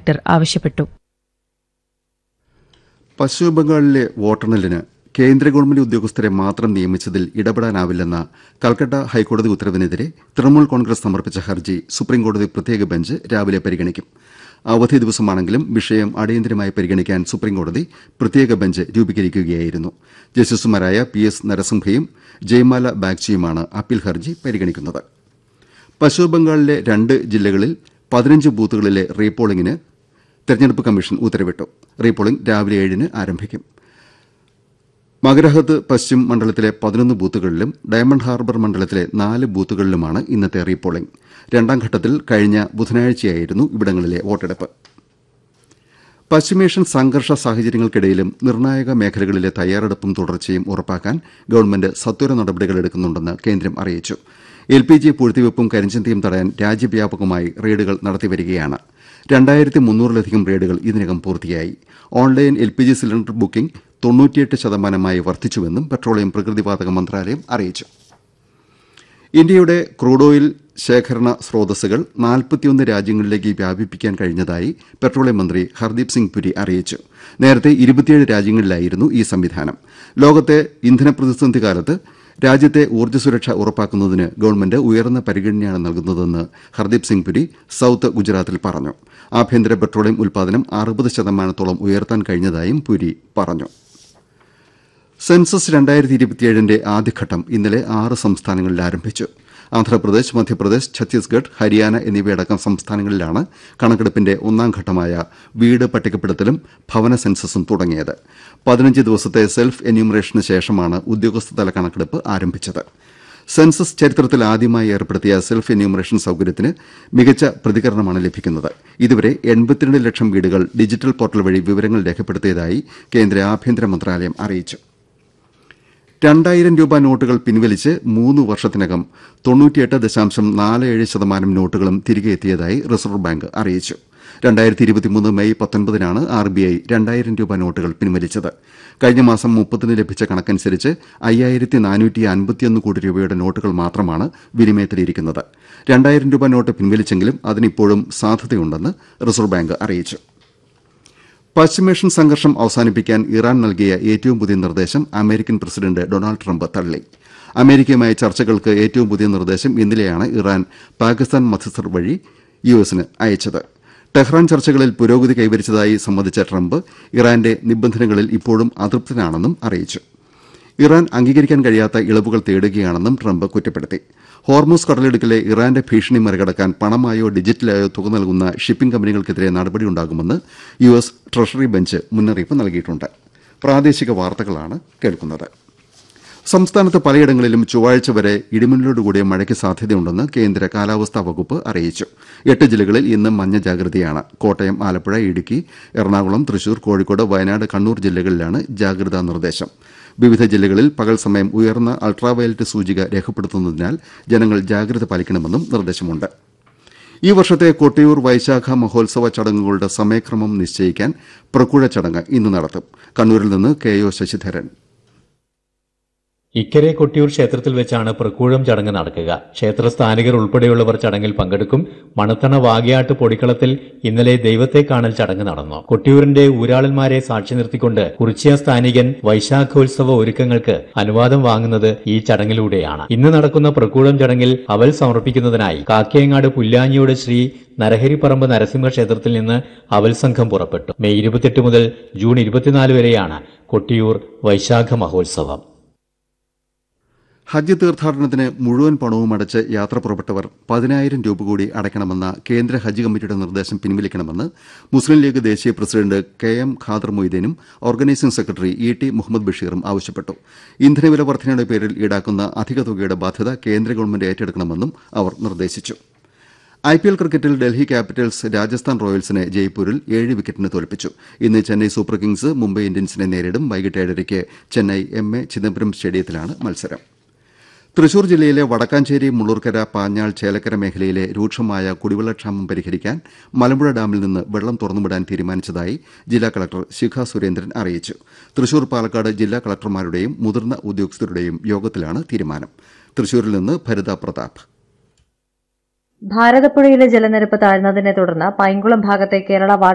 collector ആവശ്യപ്പെട്ടു പശ്ചിമബംഗാളിലെ വോട്ടെണ്ണലിന് കേന്ദ്ര ഗവൺമെന്റ് ഉദ്യോഗസ്ഥരെ മാത്രം നിയമിച്ചതിൽ ഇടപെടാനാവില്ലെന്ന കൽക്കട്ട ഹൈക്കോടതി ഉത്തരവിനെതിരെ തൃണമൂൽ കോൺഗ്രസ് സമർപ്പിച്ച ഹർജി സുപ്രീംകോടതി പ്രത്യേക ബെഞ്ച് രാവിലെ പരിഗണിക്കും അവധി ദിവസമാണെങ്കിലും വിഷയം അടിയന്തരമായി പരിഗണിക്കാൻ സുപ്രീംകോടതി പ്രത്യേക ബെഞ്ച് രൂപീകരിക്കുകയായിരുന്നു ജസ്റ്റിസുമാരായ പി എസ് നരസിംഹയും ജയ്മാല ബാഗ്ചിയുമാണ് അപ്പീൽ ഹർജി പരിഗണിക്കുന്നത് പശ്ചിമബംഗാളിലെ രണ്ട് ജില്ലകളിൽ പതിനഞ്ച് ബൂത്തുകളിലെ റീപോളിംഗിന് തെരഞ്ഞെടുപ്പ് കമ്മീഷൻ ഉത്തരവിട്ടു റീപോളിംഗ് രാവിലെ ഏഴിന് ആരംഭിക്കും മകരഹത്ത് പശ്ചിം മണ്ഡലത്തിലെ പതിനൊന്ന് ബൂത്തുകളിലും ഡയമണ്ട് ഹാർബർ മണ്ഡലത്തിലെ നാല് ബൂത്തുകളിലുമാണ് ഇന്നത്തെ റീപോളിംഗ് രണ്ടാം ഘട്ടത്തിൽ കഴിഞ്ഞ ബുധനാഴ്ചയായിരുന്നു ഇവിടങ്ങളിലെ വോട്ടെടുപ്പ് പശ്ചിമേഷ്യൻ സംഘർഷ സാഹചര്യങ്ങൾക്കിടയിലും നിർണായക മേഖലകളിലെ തയ്യാറെടുപ്പും തുടർച്ചയും ഉറപ്പാക്കാൻ ഗവൺമെന്റ് സത്വര നടപടികൾ എടുക്കുന്നുണ്ടെന്ന് കേന്ദ്രം അറിയിച്ചു എൽ പി ജി പൂഴ്ത്തിവെപ്പും കരിഞ്ചന്തയും തടയാൻ രാജ്യവ്യാപകമായി റെയ്ഡുകൾ നടത്തിവരികയാണ് രണ്ടായിരത്തി മുന്നൂറിലധികം റെയ്ഡുകൾ ഇതിനകം പൂർത്തിയായി online L P G cylinder booking തൊണ്ണൂറ്റിയെട്ട് ശതമാനമായി വർദ്ധിച്ചുവെന്നും പെട്രോളിയം പ്രകൃതിവാതക മന്ത്രാലയം അറിയിച്ചു ഇന്ത്യയുടെ ക്രൂഡ് ഓയിൽ ശേഖരണ സ്രോതസ്സുകൾ നാൽപ്പത്തിയൊന്ന് രാജ്യങ്ങളിലേക്ക് വ്യാപിപ്പിക്കാൻ കഴിഞ്ഞതായി പെട്രോളിയം മന്ത്രി ഹർദീപ് സിംഗ് പുരി അറിയിച്ചു നേരത്തെ ഇരുപത്തിയേഴ് രാജ്യങ്ങളിലായിരുന്നു ഈ സംവിധാനം ലോകത്തെ ഇന്ധന പ്രതിസന്ധി കാലത്ത് രാജ്യത്തെ ഊർജ്ജ സുരക്ഷ ഉറപ്പാക്കുന്നതിന് ഗവൺമെന്റ് ഉയർന്ന പരിഗണനയാണ് നൽകുന്നതെന്ന് ഹർദീപ് സിംഗ് പുരി സൌത്ത് ഗുജറാത്തിൽ പറഞ്ഞു ആഭ്യന്തര പെട്രോളിയം ഉൽപാദനം അറുപത് ശതമാനത്തോളം ഉയർത്താൻ കഴിഞ്ഞതായും പുരി പറഞ്ഞു സെൻസസ് രണ്ടായിരത്തി ഇരുപത്തിയേഴിന്റെ ആദ്യഘട്ടം ഇന്നലെ ആറ് സംസ്ഥാനങ്ങളിൽ ആരംഭിച്ചു ആന്ധ്രാപ്രദേശ് മധ്യപ്രദേശ് ഛത്തീസ്ഗഡ് ഹരിയാന എന്നിവയടക്കം സംസ്ഥാനങ്ങളിലാണ് കണക്കെടുപ്പിന്റെ ഒന്നാം ഘട്ടമായ വീട് പട്ടികപ്പെടുത്തലും ഭവന സെൻസസും തുടങ്ങിയത് പതിനഞ്ച് ദിവസത്തെ സെൽഫ് എന്യൂമറേഷന് ശേഷമാണ് ഉദ്യോഗസ്ഥതല കണക്കെടുപ്പ് ആരംഭിച്ചത് സെൻസസ് ചരിത്രത്തിൽ ആദ്യമായി ഏർപ്പെടുത്തിയ സെൽഫ് എന്യൂമറേഷൻ സൌകര്യത്തിന് മികച്ച പ്രതികരണമാണ് ലഭിക്കുന്നത് ഇതുവരെ എൺപത്തിരണ്ട് ലക്ഷം വീടുകൾ ഡിജിറ്റൽ പോർട്ടൽ വഴി വിവരങ്ങൾ രേഖപ്പെടുത്തിയതായി കേന്ദ്ര ആഭ്യന്തര മന്ത്രാലയം അറിയിച്ചു രണ്ടായിരം രൂപ നോട്ടുകൾ പിൻവലിച്ച് മൂന്ന് വർഷത്തിനകം തൊണ്ണൂറ്റിയെട്ട് ദശാംശം നാല് ഏഴ് ശതമാനം നോട്ടുകളും തിരികെ എത്തിയതായി റിസർവ് ബാങ്ക് അറിയിച്ചു രണ്ടായിരത്തി ഇരുപത്തിമൂന്ന് മെയ് പത്തൊൻപതിനാണ് ആർ ബി ഐ രണ്ടായിരം രൂപ നോട്ടുകൾ പിൻവലിച്ചത് കഴിഞ്ഞ മാസം മുപ്പതിന് ലഭിച്ച കണക്കനുസരിച്ച് അയ്യായിരത്തി നാനൂറ്റി അൻപത്തിയൊന്ന് കോടി രൂപയുടെ നോട്ടുകൾ മാത്രമാണ് വിനിമയത്തിലിരിക്കുന്നത് രണ്ടായിരം രൂപ നോട്ട് പിൻവലിച്ചെങ്കിലും അതിനിപ്പോഴും സാധ്യതയുണ്ടെന്ന് റിസർവ് ബാങ്ക് അറിയിച്ചു പശ്ചിമേഷ്യൻ സംഘർഷം അവസാനിപ്പിക്കാൻ ഇറാൻ നൽകിയ ഏറ്റവും പുതിയ നിർദ്ദേശം അമേരിക്കൻ പ്രസിഡന്റ് ഡൊണാൾഡ് ട്രംപ് തള്ളി അമേരിക്കയുമായി ചർച്ചകൾക്ക് ഏറ്റവും പുതിയ നിർദ്ദേശം ഇന്നലെയാണ് ഇറാൻ പാകിസ്ഥാൻ മധ്യസ്ഥർ വഴി യു എസിന് അയച്ചത് ടെഹ്റാൻ ചർച്ചകളിൽ പുരോഗതി കൈവരിച്ചതായി സമ്മതിച്ച ട്രംപ് ഇറാന്റെ നിബന്ധനകളിൽ ഇപ്പോഴും അതൃപ്തനാണെന്നും അറിയിച്ചു ഇറാൻ അംഗീകരിക്കാൻ കഴിയാത്ത ഇളവുകൾ തേടുകയാണെന്നും ട്രംപ് കുറ്റപ്പെടുത്തി ഹോർമൂസ് കടലിടുക്കിലെ ഇറാന്റെ ഭീഷണി മറികടക്കാൻ പണമായോ ഡിജിറ്റലായോ തുക നൽകുന്ന ഷിപ്പിംഗ് കമ്പനികൾക്കെതിരെ നടപടിയുണ്ടാകുമെന്ന് യു എസ് ട്രഷറി ബെഞ്ച് മുന്നറിയിപ്പ് നൽകിയിട്ടുണ്ട് പ്രാദേശിക വാർത്തകളാണ് കേൾക്കുന്നത് സംസ്ഥാനത്ത് പലയിടങ്ങളിലും ചൊവ്വാഴ്ച വരെ ഇടിമിന്നലോടുകൂടിയ മഴയ്ക്ക് സാധ്യതയുണ്ടെന്ന് കേന്ദ്ര കാലാവസ്ഥാ വകുപ്പ് അറിയിച്ചു എട്ട് ജില്ലകളിൽ ഇന്ന് മഞ്ഞ ജാഗ്രതയാണ് കോട്ടയം ആലപ്പുഴ ഇടുക്കി എറണാകുളം തൃശൂർ കോഴിക്കോട് വയനാട് കണ്ണൂർ ജില്ലകളിലാണ് ജാഗ്രതാ നിർദ്ദേശം വിവിധ ജില്ലകളിൽ പകൽ സമയം ഉയർന്ന അൾട്രാവയലറ്റ് സൂചിക രേഖപ്പെടുത്തുന്നതിനാൽ ജനങ്ങൾ ജാഗ്രത പാലിക്കണമെന്നും നിർദ്ദേശമുണ്ട് ഈ വർഷത്തെ കൊട്ടിയൂർ വൈശാഖ മഹോത്സവ ചടങ്ങുകളുടെ സമയക്രമം നിശ്ചയിക്കാൻ പ്രക്കുഴ ചടങ്ങ് ഇന്ന് നടത്തും കണ്ണൂരിൽ നിന്ന് കെ ഒ ശശിധരൻ ഇക്കരെ കൊട്ടിയൂർ ക്ഷേത്രത്തിൽ വെച്ചാണ് പ്രക്കൂഴം ചടങ്ങ് നടക്കുക ക്ഷേത്ര സ്ഥാനികർ ഉൾപ്പെടെയുള്ളവർ ചടങ്ങിൽ പങ്കെടുക്കും മണത്തണ വാകിയാട്ട് പൊടിക്കളത്തിൽ ഇന്നലെ ദൈവത്തെ കാണൽ ചടങ്ങ് നടന്നു കൊട്ടിയൂരിന്റെ ഊരാളന്മാരെ സാക്ഷി നിർത്തിക്കൊണ്ട് കുറിച്യ സ്ഥാനികൻ വൈശാഖോത്സവ ഒരുക്കങ്ങൾക്ക് അനുവാദം വാങ്ങുന്നത് ഈ ചടങ്ങിലൂടെയാണ് ഇന്ന് നടക്കുന്ന പ്രക്കൂഴം ചടങ്ങിൽ അവൽ സമർപ്പിക്കുന്നതിനായി കാക്കയങ്ങാട് പുല്ലാഞ്ഞിയോട് ശ്രീ നരഹരിപ്പറമ്പ് നരസിംഹ ക്ഷേത്രത്തിൽ നിന്ന് അവൽ സംഘം പുറപ്പെട്ടു മെയ് ഇരുപത്തിയെട്ട് മുതൽ ജൂൺ ഇരുപത്തിനാല് വരെയാണ് കൊട്ടിയൂർ വൈശാഖ മഹോത്സവം ഹജ്ജ് തീർത്ഥാടനത്തിന് മുഴുവൻ പണവും അടച്ച് യാത്ര പുറപ്പെട്ടവർ പതിനായിരം രൂപ കൂടി അടയ്ക്കണമെന്ന കേന്ദ്ര ഹജ്ജ് കമ്മിറ്റിയുടെ നിർദ്ദേശം പിൻവലിക്കണമെന്ന് മുസ്ലിം ലീഗ് ദേശീയ പ്രസിഡന്റ് കെ എം ഖാദർ മൊയ്തീനും organising secretary E T Muhammad ബഷീറും ആവശ്യപ്പെട്ടു ഇന്ധനവില വർധനയുടെ പേരിൽ ഈടാക്കുന്ന അധിക തുകയുടെ ബാധ്യത കേന്ദ്ര ഗവൺമെന്റ് ഏറ്റെടുക്കണമെന്നും അവർ നിർദ്ദേശിച്ചു ഐ പി എൽ ക്രിക്കറ്റിൽ ഡൽഹി ക്യാപിറ്റൽസ് രാജസ്ഥാൻ റോയൽസിനെ ജയ്പൂരിൽ ഏഴ് വിക്കറ്റിന് തോൽപ്പിച്ചു ഇന്ന് ചെന്നൈ സൂപ്പർ കിങ്സ് മുംബൈ ഇന്ത്യൻസിനെ നേരിടും വൈകിട്ട് ഏഴരയ്ക്ക് ചെന്നൈ എം എ ചിദംബരം സ്റ്റേഡിയത്തിലാണ് മത്സരം തൃശൂർ ജില്ലയിലെ വടക്കാഞ്ചേരി മുള്ളൂർക്കര പാഞ്ഞാൾ ചേലക്കര മേഖലയിലെ രൂക്ഷമായ കുടിവെള്ളക്ഷാമം പരിഹരിക്കാൻ മലമ്പുഴ ഡാമിൽ നിന്ന് വെള്ളം തുറന്നുവിടാൻ തീരുമാനിച്ചതായി ജില്ലാ കളക്ടർ ശിഖ സുരേന്ദ്രൻ അറിയിച്ചു തൃശൂർ പാലക്കാട് ജില്ലാ കളക്ടർമാരുടെയും മുതിർന്ന ഉദ്യോഗസ്ഥരുടെയും യോഗത്തിലാണ് തീരുമാനം തൃശൂരിൽ നിന്ന് ഭരിത പ്രതാപ് ഭാരതപ്പുഴയിലെ ജലനിരപ്പ് താഴ്ന്നതിനെ തുടർന്ന് പൈങ്കുളം ഭാഗത്തെ കേരള